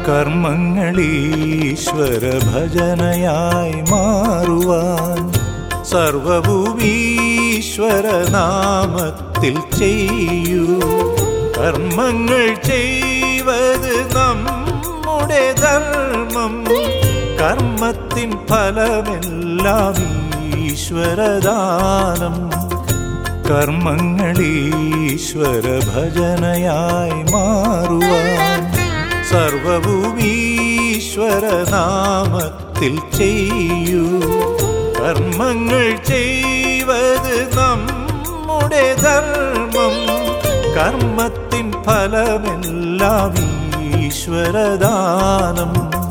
കർമ്മങ്ങളീശ്വര ഭജനയായി മാറുവാൻ സർവവും ഈശ്വര നാമത്തിൽ ചെയ്യൂ കർമ്മങ്ങൾ ചെയ്വത് നമ്മുടെ ധർമ്മം കർമ്മത്തിൻ ഫലമെല്ലാം ഈശ്വരദാനം കർമ്മങ്ങളീശ്വര ഭജനയായി മാറുവാൻ സർവവും ഈശ്വര നാമത്തിൽ ചെയ്യൂ കർമ്മങ്ങൾ ചെയ്വത് നമ്മുടെ ധർമ്മം കർമ്മത്തിൻ ഫലമെല്ലാം ഈശ്വരദാനം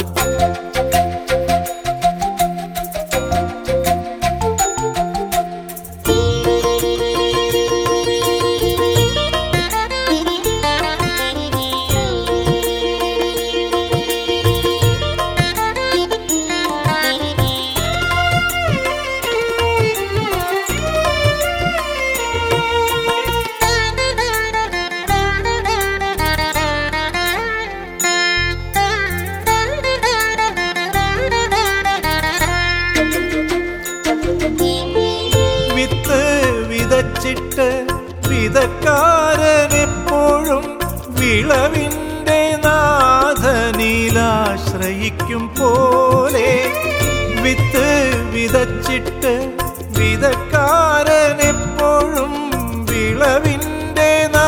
വിത്ത് വിതച്ചിട്ട് വിതക്കാരനെപ്പോഴും വിളവിൻ്റെ നാഥനിലാശ്രയിക്കും പോലെ വിത്ത് വിതച്ചിട്ട് വിതക്കാരനെപ്പോഴും വിളവിൻ്റെ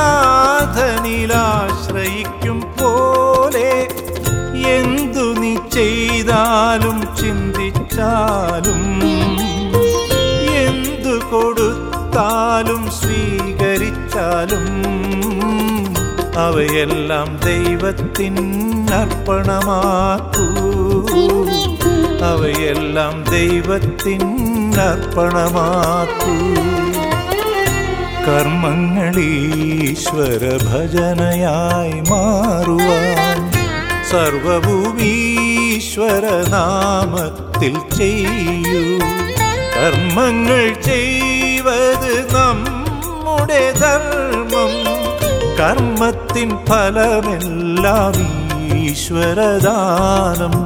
നാഥനിലാശ്രയിക്കും പോലെ എന്തു നീ ചെയ്താലും ചിന്തിച്ചാലും എന്തു കൊടുത്താലും സ്വീകരിച്ചാലും അവയെല്ലാം ദൈവത്തിൻ അർപ്പണമാക്കൂ അവയെല്ലാം ദൈവത്തിൻ അർപ്പണമാക്കൂ കർമ്മങ്ങളീശ്വര ഭജനയായി മാറുവാൻ സർവവും ഈശ്വര നാമത്തിൽ ചെയ്യൂ കർമ്മങ്ങൾ ചെയ്വത് നമ്മുടെ ധർമ്മം കർമ്മത്തിൻ ഫലമെല്ലാം ഈശ്വരദാനം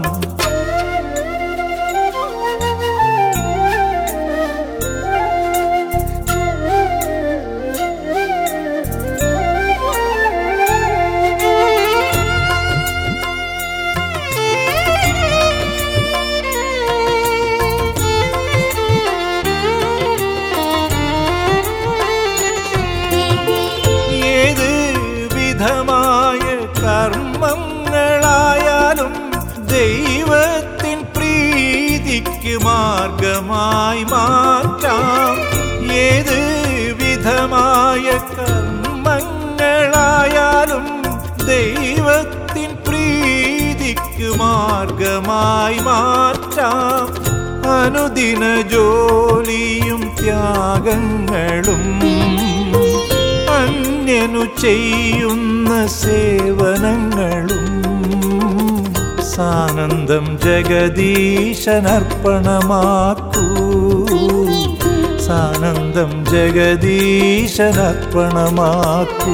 ഏത് വിധമായ കർമ്മങ്ങളായാലും ദൈവത്തിൻ പ്രീതിക്ക് മാർഗമായി മാറ്റാം ഏത് വിധമായ കർമ്മങ്ങളായാലും ദൈവത്തിൻ പ്രീതിക്ക് മാർഗമായി മാറ്റാം അനുദിന ജോലിയും ത്യാഗങ്ങളും അന്യനു ചെയ്യുന്ന സേവനങ്ങളും സാനന്ദം ജഗദീശനർപ്പണമാക്കൂ സാനന്ദം ജഗദീശനർപ്പണമാക്കൂ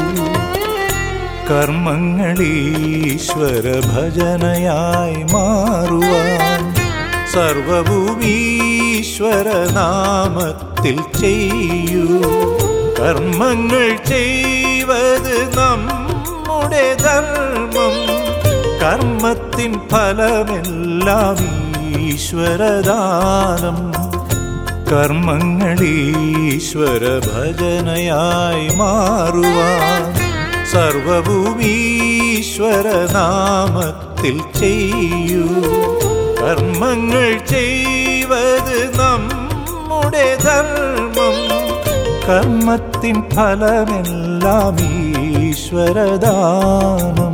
കർമ്മങ്ങളീശ്വര ഭജനയായി മാറുവാൻ സർവവും ഈശ്വര നാമത്തിൽ ചെയ്യൂ കർമ്മങ്ങൾ ചെയ്വത് നമ്മുടെ ധർമ്മം കർമ്മത്തിൻ ഫലമെല്ലാം ഈശ്വരദാനം കർമ്മങ്ങളീശ്വര ഭജനയായി മാറുവാൻ സർവവും ഈശ്വര നാമത്തിൽ ചെയ്യൂ കർമ്മങ്ങൾ ചെയ്വത് നമ്മുടെ ധർമ്മം കർമ്മത്തിൻ ഫലമെല്ലാം ഈശ്വരദാനം